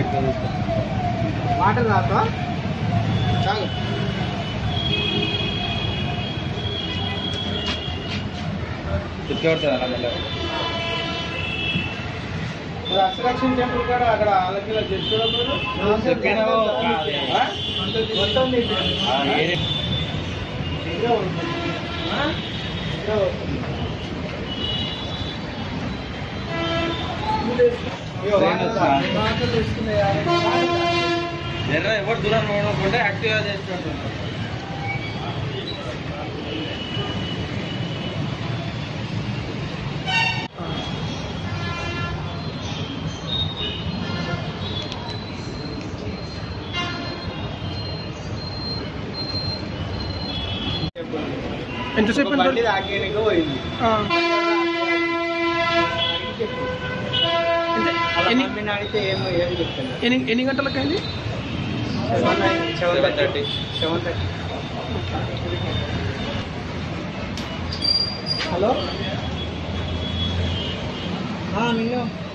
Water రాతా చాలు మరి Ashtalakshmi temple కాడ అక్కడ ఆలకిలో చేసుకోవడం మొత్తం నీకు. ఇంకా ఉంటుంది. ఇంకా ఉంటుంది. ఇగో వాటర్ రా. వాటర్ తీసుకున్నాయా? ఎవరు దూరం పోవడం యాక్టివ్గా చేసినట్టు ఎంతసేపు ఒక బండి తాకేయడానికి పోయింది ఆ, అలా ఎన్ని- మమ్మీని అడిగితే ఏం ఏం చెప్తాను ఎన్ని ఎన్ని గంటలకు అయింది seven thirty seven thirty hello నిన్ను